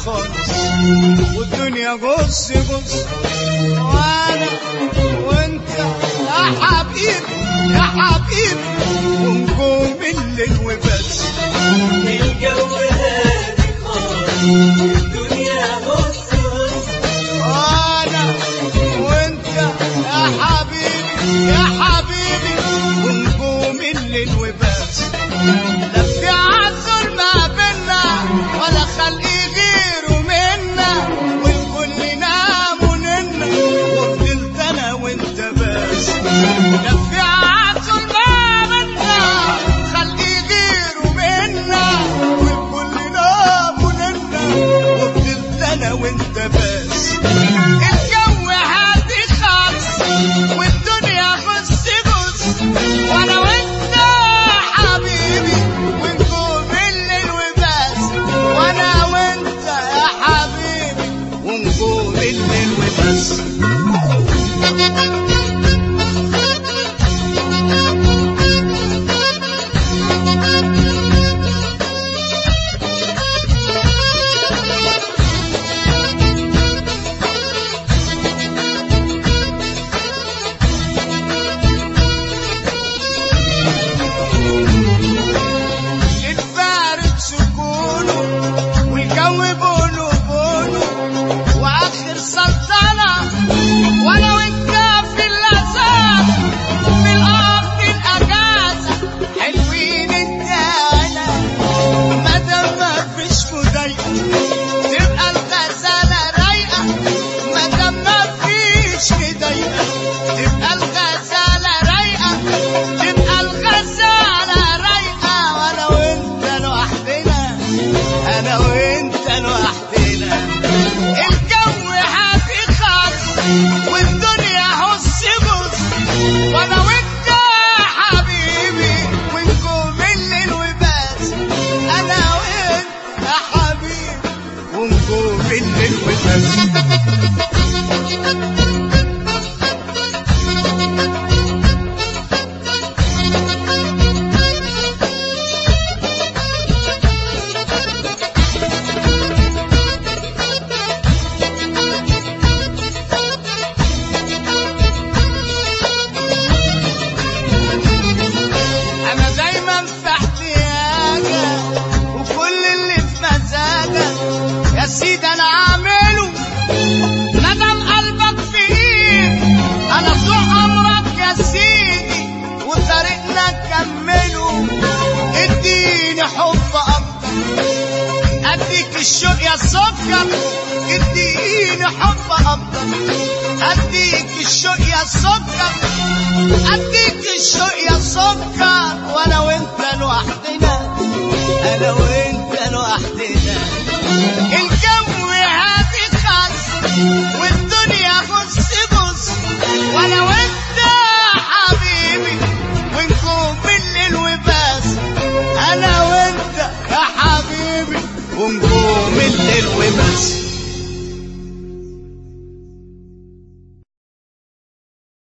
خالص والدنيا بص بص وانا وانت يا حبيبي يا حبيبي ونقوم الليل وبس الجو هادي خالص الدنيا بص بص انا وانت يا حبيبي يا حبيبي ونقوم الليل وبس لا في عسل ما بينا ولا خلق غيره منا والكل نام وننا وفضلت انا وانت بس لا في عسل ما بينا خلق غيره منا والكل نام وننا وفضلت انا وانت بس الجو هادي خالص والدنيا بص بص وانا وانت حبيبي ونقوم الليل وبس وانا وانت يا حبيبي ونقوم الليل وبس الفارق سكونه والجو بونو بونو واخر سلطنه وانا وانت في اللذات في الارض الاجازه حلوين انت انا مادام ما فيش مضايقه تبقى الغزاله رايقه مادام ما فيش مضايقه تبقى الغزاله رايقه تبقى الغزاله رايقه وانا وانت لوحدنا انا وانت لوحدنا الجو هادي خالص والدنيا هص بص وانا وانت يا حبيبي ونقوم الليل وبس انا وانت يا حبيبي ونقوم الليل وبس انا دايما في احتياجك وكل اللي في مزاجك يا سيدي انا عامله مدام قلبك في ايد انا طول امرك يا سيدي وطريقنا نكمله اديني حب اكتر اديك الشوق يا سكر اديني حب اكتر اديك الشوق يا سكر اديك الشوق يا سكر وانا وانت لوحدنا انا وانت لوحدنا الجو هادي خالص والدنيا بص بص وانا وانت يا حبيبي ونقوم بالليل وبس انا وانت يا حبيبي ونقوم الليل وبس